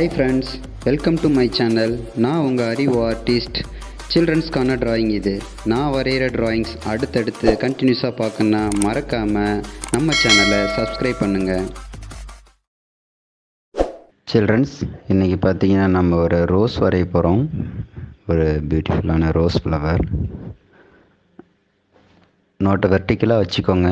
hi friends welcome to my channel நான் உங்கள் அறிவு ஆர்டிஸ்ட் சில்ட்ரன்ஸ்க்கான டிராயிங் இது நான் வரைகிற டிராயிங்ஸ் அடுத்தடுத்து கண்டினியூஸாக பார்க்கணுன்னா மறக்காமல் நம்ம சேனலை சப்ஸ்கிரைப் பண்ணுங்கள் சில்ட்ரன்ஸ் இன்றைக்கி பார்த்தீங்கன்னா நம்ம ஒரு ரோஸ் வரைய போகிறோம் ஒரு பியூட்டிஃபுல்லான ரோஸ் ஃப்ளவர் நோட்டை வெர்டிக்கலாக வச்சுக்கோங்க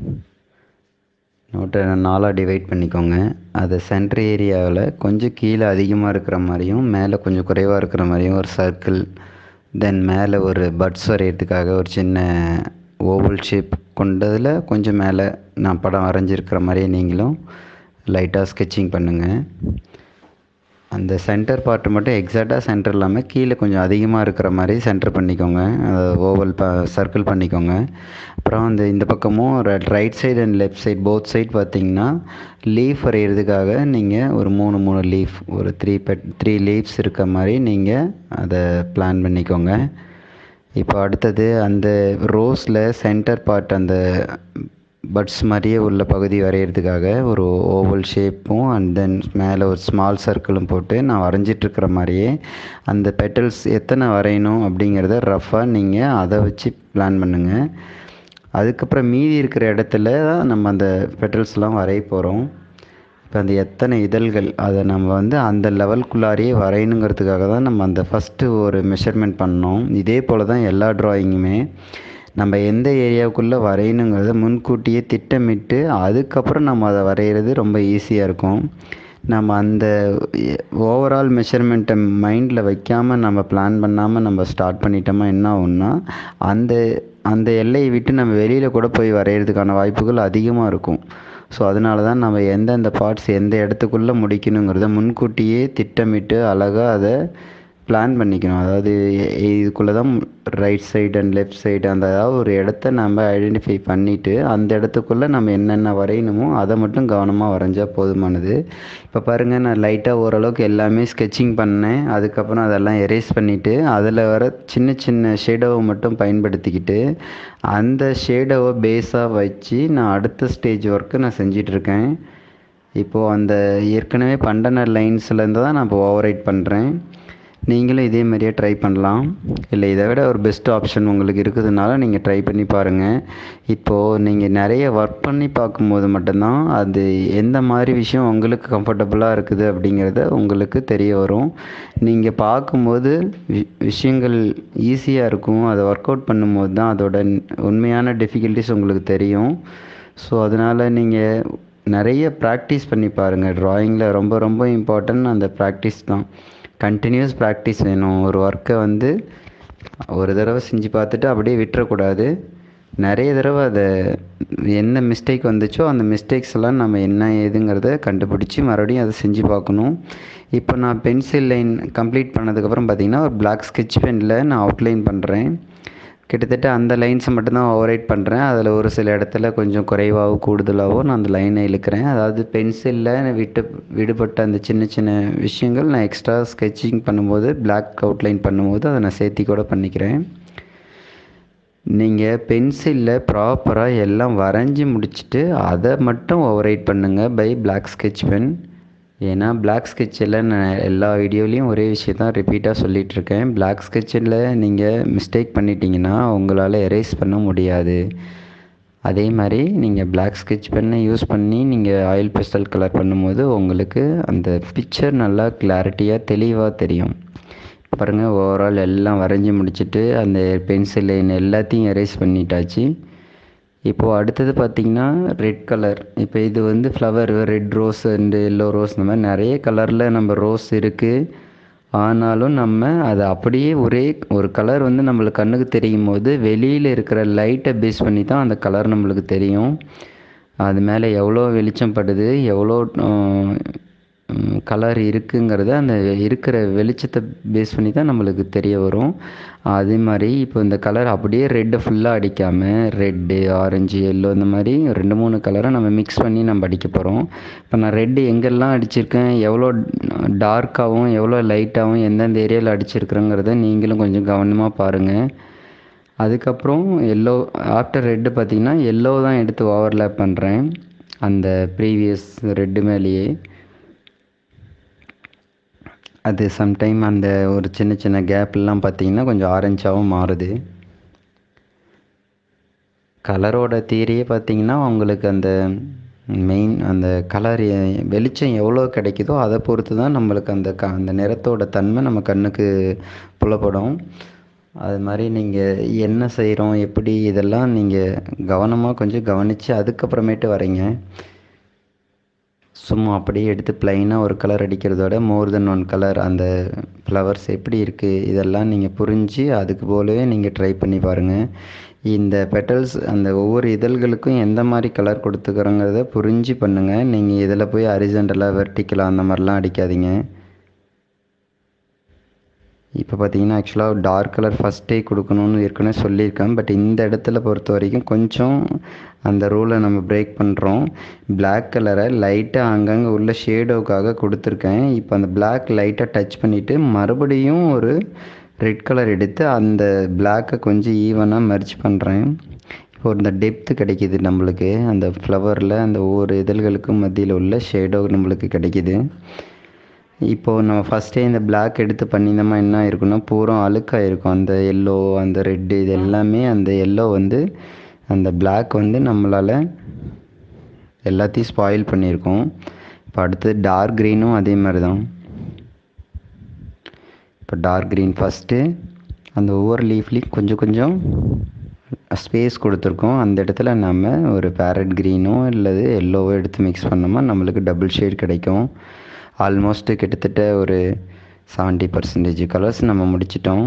நோட்டை நாலாக டிவைட் பண்ணிக்கோங்க அதை சென்ட்ரு ஏரியாவில் கொஞ்சம் கீழே அதிகமாக இருக்கிற மாதிரியும் மேலே கொஞ்சம் குறைவாக இருக்கிற மாதிரியும் ஒரு சர்க்கிள் தென் மேலே ஒரு பட்ஸ் வரைகிறதுக்காக ஒரு சின்ன ஓவல் ஷேப் கொண்டதில் கொஞ்சம் மேலே நான் படம் வரைஞ்சிருக்கிற மாதிரியே நீங்களும் லைட்டாக ஸ்கெட்சிங் பண்ணுங்கள் அந்த சென்டர் பார்ட் மட்டும் எக்ஸாக்டாக சென்டர் இல்லாமல் கீழே கொஞ்சம் அதிகமாக இருக்கிற மாதிரி சென்டர் பண்ணிக்கோங்க ஓவல் ப சர்க்கிள் பண்ணிக்கோங்க அப்புறம் அந்த இந்த பக்கமும் right side and left side both side பார்த்தீங்கன்னா லீஃப் வரைகிறதுக்காக நீங்கள் ஒரு மூணு மூணு லீஃப் ஒரு த்ரீ பெட் த்ரீ லீவ்ஸ் இருக்க மாதிரி நீங்கள் அதை பிளான் பண்ணிக்கோங்க இப்போ அடுத்தது அந்த ரோஸில் சென்டர் பார்ட் அந்த பட்ஸ் மாதிரியே உள்ள பகுதி வரைகிறதுக்காக ஒரு ஓவல் ஷேப்பும் அண்ட் தென் மேலே ஒரு ஸ்மால் சர்க்கிளும் போட்டு நான் வரைஞ்சிட்ருக்கிற மாதிரியே அந்த பெட்டல்ஸ் எத்தனை வரையணும் அப்படிங்கிறத ரஃபாக நீங்கள் அதை வச்சு பிளான் பண்ணுங்கள் அதுக்கப்புறம் மீதி இருக்கிற இடத்துல தான் நம்ம அந்த பெட்டல்ஸ்லாம் வரைய போகிறோம் இப்போ அந்த எத்தனை இதழ்கள் அதை நம்ம வந்து அந்த லெவல்குள்ளாரியே வரையணுங்கிறதுக்காக தான் நம்ம அந்த ஃபஸ்ட்டு ஒரு மெஷர்மெண்ட் பண்ணோம் இதே போல் தான் எல்லா ட்ராயிங்குமே நம்ம எந்த ஏரியாவுக்குள்ளே வரையணுங்கிறத முன்கூட்டியே திட்டமிட்டு அதுக்கப்புறம் நம்ம அதை வரைகிறது ரொம்ப ஈஸியாக இருக்கும் நம்ம அந்த ஓவரால் மெஷர்மெண்ட்டை மைண்டில் வைக்காமல் நம்ம பிளான் பண்ணாமல் நம்ம ஸ்டார்ட் பண்ணிட்டோமா என்ன ஆகும்னா அந்த அந்த எல்லையை விட்டு நம்ம வெளியில் கூட போய் வரைகிறதுக்கான வாய்ப்புகள் அதிகமாக இருக்கும் ஸோ அதனால தான் நம்ம எந்தெந்த பார்ட்ஸ் எந்த இடத்துக்குள்ளே முடிக்கணுங்கிறத முன்கூட்டியே திட்டமிட்டு அழகாக அதை பிளான் பண்ணிக்கணும் அதாவது இதுக்குள்ளே தான் right side and left side அந்த ஏதாவது ஒரு இடத்த நம்ம ஐடென்டிஃபை பண்ணிவிட்டு அந்த இடத்துக்குள்ளே நம்ம என்னென்ன வரையணுமோ அதை மட்டும் கவனமாக வரைஞ்சால் போதுமானது இப்போ பாருங்கள் நான் லைட்டாக ஓரளவுக்கு எல்லாமே ஸ்கெட்சிங் பண்ணேன் அதுக்கப்புறம் அதெல்லாம் எரேஸ் பண்ணிவிட்டு அதில் வர சின்ன சின்ன ஷேடோவை மட்டும் பயன்படுத்திக்கிட்டு அந்த ஷேடோவை பேஸாக வச்சு நான் அடுத்த ஸ்டேஜ் ஒர்க்கு நான் செஞ்சிட்ருக்கேன் இப்போது அந்த ஏற்கனவே பண்டன லைன்ஸ்லேருந்து தான் நான் இப்போ ஓவர் ரைட் பண்ணுறேன் நீங்களும் இதே மாதிரியே ட்ரை பண்ணலாம் இல்லை இதை விட ஒரு பெஸ்ட் ஆப்ஷன் உங்களுக்கு இருக்குதுனால நீங்கள் ட்ரை பண்ணி பாருங்கள் இப்போது நீங்கள் நிறைய ஒர்க் பண்ணி பார்க்கும்போது மட்டும்தான் அது எந்த மாதிரி விஷயம் உங்களுக்கு கம்ஃபர்டபுளாக இருக்குது அப்படிங்கிறத உங்களுக்கு தெரிய வரும் நீங்கள் பார்க்கும்போது வி விஷயங்கள் ஈஸியாக இருக்கும் அதை ஒர்க் அவுட் பண்ணும்போது தான் அதோட உண்மையான டிஃபிகல்ட்டிஸ் உங்களுக்கு தெரியும் ஸோ அதனால் நீங்கள் நிறைய ப்ராக்டிஸ் பண்ணி பாருங்கள் ட்ராயிங்கில் ரொம்ப ரொம்ப இம்பார்ட்டன்ட் அந்த ப்ராக்டிஸ் தான் கண்டினியூஸ் ப்ராக்டிஸ் வேணும் ஒரு ஒர்க்கை வந்து ஒரு தடவை செஞ்சு பார்த்துட்டு அப்படியே விட்டுறக்கூடாது நிறைய தடவை அதை என்ன மிஸ்டேக் வந்துச்சோ அந்த மிஸ்டேக்ஸ் எல்லாம் நம்ம என்ன ஏதுங்கிறத கண்டுபிடிச்சி மறுபடியும் அதை செஞ்சு பார்க்கணும் இப்போ நான் பென்சில் லைன் கம்ப்ளீட் பண்ணதுக்கப்புறம் பார்த்திங்கன்னா ஒரு பிளாக் ஸ்கெட்ச் பெனில் நான் அவுட்லைன் பண்ணுறேன் கிட்டத்தட்ட அந்த லைன்ஸை மட்டும்தான் ஓவரைட் பண்ணுறேன் அதில் ஒரு சில இடத்துல கொஞ்சம் குறைவாகவோ கூடுதலாகவோ நான் அந்த லைனை இழுக்கிறேன் அதாவது பென்சிலில் விட்டு விடுபட்ட அந்த சின்ன சின்ன விஷயங்கள் நான் எக்ஸ்ட்ரா ஸ்கெட்சிங் பண்ணும்போது பிளாக் அவுட்லைன் பண்ணும்போது அதை நான் சேர்த்தி கூட பண்ணிக்கிறேன் நீங்கள் பென்சிலில் ப்ராப்பராக எல்லாம் வரைஞ்சி முடிச்சுட்டு அதை மட்டும் ஓவரைட் பண்ணுங்கள் பை பிளாக் ஸ்கெட்ச் பென் ஏன்னா பிளாக் ஸ்கெட்சில் நான் எல்லா வீடியோலையும் ஒரே விஷயத்தான் ரிப்பீட்டாக சொல்லிகிட்ருக்கேன் பிளாக் ஸ்கெட்சில் நீங்கள் மிஸ்டேக் பண்ணிட்டீங்கன்னா உங்களால் எரேஸ் பண்ண முடியாது அதே மாதிரி நீங்கள் பிளாக் ஸ்கெட்ச் பென்னை யூஸ் பண்ணி நீங்கள் ஆயில் பெஸ்டல் கலர் பண்ணும்போது உங்களுக்கு அந்த பிக்சர் நல்லா கிளாரிட்டியாக தெளிவாக தெரியும் பாருங்கள் ஓவரால் எல்லாம் வரைஞ்சி முடிச்சுட்டு அந்த பென்சில் லைன் எல்லாத்தையும் எரேஸ் பண்ணிட்டாச்சு இப்போது அடுத்தது பார்த்திங்கன்னா ரெட் கலர் இப்போ இது வந்து flower red rose and yellow rose இந்த மாதிரி நிறைய கலரில் நம்ம ரோஸ் இருக்குது ஆனாலும் நம்ம அதை அப்படியே ஒரே ஒரு கலர் வந்து நம்மளுக்கு கண்ணுக்கு தெரியும் போது வெளியில் இருக்கிற லைட்டை பேஸ் பண்ணி தான் அந்த கலர் நம்மளுக்கு தெரியும் அது மேலே எவ்வளோ வெளிச்சம் படுது எவ்வளோ கலர் இருக்குங்கிறத அந்த இருக்கிற வெளிச்சத்தை பேஸ் பண்ணி தான் நம்மளுக்கு தெரிய வரும் அதே மாதிரி இப்போ இந்த கலர் அப்படியே ரெட்டை ஃபுல்லாக அடிக்காமல் ரெட்டு ஆரஞ்சு எல்லோ இந்த மாதிரி ரெண்டு மூணு கலரை நம்ம மிக்ஸ் பண்ணி நம்ம அடிக்க போகிறோம் இப்போ நான் ரெட்டு எங்கெல்லாம் அடிச்சிருக்கேன் எவ்வளோ டார்க்காகவும் எவ்வளோ லைட்டாகவும் எந்தெந்த ஏரியாவில் அடிச்சிருக்கிறேங்கிறத நீங்களும் கொஞ்சம் கவனமாக பாருங்கள் அதுக்கப்புறம் எல்லோ ஆஃப்டர் ரெட்டு பார்த்திங்கன்னா எல்லோ தான் எடுத்து ஓவர்லேப் பண்ணுறேன் அந்த ப்ரீவியஸ் ரெட்டு மேலேயே அது சம்டைம் அந்த ஒரு சின்ன சின்ன கேப்லாம் பார்த்தீங்கன்னா கொஞ்சம் ஆரஞ்சாகவும் மாறுது கலரோட தீரியே பார்த்தீங்கன்னா உங்களுக்கு அந்த மெயின் அந்த கலர் வெளிச்சம் எவ்வளோ கிடைக்குதோ அதை பொறுத்து தான் நம்மளுக்கு அந்த க அந்த நிறத்தோட தன்மை நம்ம கண்ணுக்கு புலப்படும் அது மாதிரி நீங்கள் என்ன செய்கிறோம் எப்படி இதெல்லாம் நீங்கள் கவனமாக கொஞ்சம் கவனித்து அதுக்கப்புறமேட்டு வரைங்க சும்மா அப்படியே எடுத்து ப்ளைனாக ஒரு கலர் அடிக்கிறதோட மோர் தென் ஒன் கலர் அந்த ஃப்ளவர்ஸ் எப்படி இருக்குது இதெல்லாம் நீங்கள் புரிஞ்சு அதுக்கு போலவே நீங்கள் ட்ரை பண்ணி பாருங்கள் இந்த பெட்டல்ஸ் அந்த ஒவ்வொரு இதழ்களுக்கும் எந்த மாதிரி கலர் கொடுத்துக்கிறோங்கிறத புரிஞ்சு பண்ணுங்கள் நீங்கள் இதில் போய் அரிஜென்டலாக வெர்டிக்கலாக அந்த மாதிரிலாம் அடிக்காதீங்க இப்போ பார்த்தீங்கன்னா ஆக்சுவலாக டார்க் கலர் ஃபஸ்ட்டே கொடுக்கணும்னு ஏற்கனவே சொல்லியிருக்கேன் பட் இந்த இடத்துல பொறுத்த வரைக்கும் கொஞ்சம் அந்த ரூலை நம்ம பிரேக் பண்ணுறோம் Black கலரை லைட்டாக அங்கங்கே உள்ள ஷேடோவுக்காக கொடுத்துருக்கேன் இப்போ அந்த Black லைட்டாக டச் பண்ணிவிட்டு மறுபடியும் ஒரு ரெட் கலர் எடுத்து அந்த பிளாக்கை கொஞ்சம் ஈவனாக மெர்ஜ் பண்ணுறேன் இப்போ இந்த டெப்த்து கிடைக்கிது நம்மளுக்கு அந்த ஃப்ளவரில் அந்த ஒவ்வொரு இதழ்களுக்கும் மத்தியில் உள்ள ஷேடோ நம்மளுக்கு கிடைக்கிது இப்போது நம்ம ஃபஸ்ட்டே இந்த Black எடுத்து பண்ணியிருந்தோமா என்ன ஆயிருக்குன்னா பூரா அழுக்காக இருக்கும் அந்த எல்லோ அந்த ரெட்டு இது எல்லாமே அந்த எல்லோ வந்து அந்த Black வந்து நம்மளால் எல்லாத்தையும் ஸ்பாயில் பண்ணியிருக்கோம் இப்போ அடுத்து டார்க் க்ரீனும் அதே மாதிரி தான் இப்போ டார்க் க்ரீன் ஃபஸ்ட்டு அந்த ஒவ்வொரு லீஃப்லேயும் கொஞ்சம் கொஞ்சம் ஸ்பேஸ் கொடுத்துருக்கோம் அந்த இடத்துல நம்ம ஒரு பேரட் க்ரீனோ இல்லது எல்லோவோ எடுத்து மிக்ஸ் பண்ணோமா நம்மளுக்கு டபுள் ஷேட் கிடைக்கும் ஆல்மோஸ்ட்டு கிட்டத்தட்ட ஒரு செவன்ட்டி பர்சன்டேஜ் கலர்ஸ் நம்ம முடிச்சிட்டோம்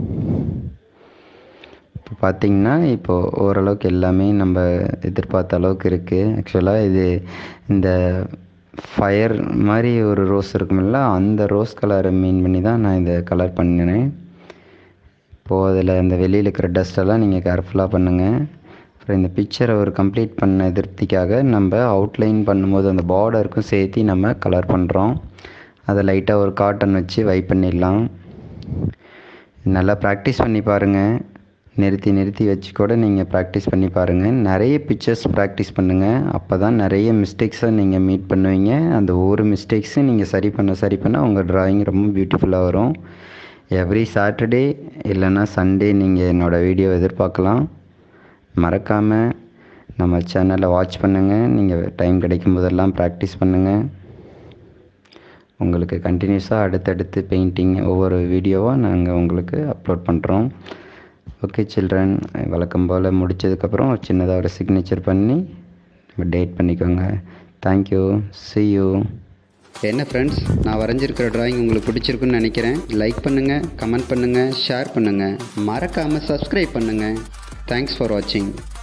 இப்போ பார்த்தீங்கன்னா இப்போது ஓரளவுக்கு எல்லாமே நம்ம எதிர்பார்த்த அளவுக்கு இருக்குது ஆக்சுவலாக இது இந்த ஃபயர் மாதிரி ஒரு ரோஸ் இருக்குமில்ல அந்த ரோஸ் கலரை மீன் பண்ணி தான் நான் இதை கலர் பண்ணினேன் இப்போது அதில் அந்த வெளியில் இருக்கிற டஸ்ட்டெல்லாம் நீங்கள் கேர்ஃபுல்லாக பண்ணுங்கள் அப்புறம் இந்த பிக்சரை ஒரு கம்ப்ளீட் பண்ண திருப்திக்காக நம்ம அவுட்லைன் பண்ணும்போது அந்த பார்டருக்கும் சேர்த்து நம்ம கலர் பண்ணுறோம் அதை லைட்டாக ஒரு காட்டன் வச்சு வைப் பண்ணிடலாம் நல்லா ப்ராக்டிஸ் பண்ணி பாருங்கள் நிறுத்தி நிறுத்தி வச்சு கூட நீங்கள் ப்ராக்டிஸ் பண்ணி பாருங்கள் நிறைய பிக்சர்ஸ் ப்ராக்டிஸ் பண்ணுங்கள் அப்போ தான் நிறைய மிஸ்டேக்ஸை நீங்கள் மீட் பண்ணுவீங்க அந்த ஒவ்வொரு மிஸ்டேக்ஸும் நீங்கள் சரி பண்ண சரி பண்ண உங்கள் ட்ராயிங் ரொம்ப பியூட்டிஃபுல்லாக வரும் எவ்ரி சாட்டர்டே இல்லைன்னா சண்டே நீங்கள் என்னோடய வீடியோ எதிர்பார்க்கலாம் மறக்காமல் நம்ம சேனலை வாட்ச் பண்ணுங்கள் நீங்கள் டைம் கிடைக்கும் போதெல்லாம் ப்ராக்டிஸ் பண்ணுங்கள் உங்களுக்கு கண்டினியூஸாக அடுத்தடுத்து பெயிண்டிங் ஒவ்வொரு வீடியோவாக நாங்கள் உங்களுக்கு அப்லோட் பண்ணுறோம் ஓகே சில்ட்ரன் வழக்கம் போல் முடித்ததுக்கப்புறம் சின்னதாக ஒரு சிக்னேச்சர் பண்ணி டேட் பண்ணிக்கோங்க தேங்க்யூ see you என்ன ஃப்ரெண்ட்ஸ் நான் வரைஞ்சிருக்கிற டிராயிங் உங்களுக்கு பிடிச்சிருக்குன்னு நினைக்கிறேன் லைக் பண்ணுங்கள் கமெண்ட் பண்ணுங்கள் ஷேர் பண்ணுங்கள் மறக்காமல் சப்ஸ்கிரைப் பண்ணுங்கள் தேங்க்ஸ் ஃபார் வாட்சிங்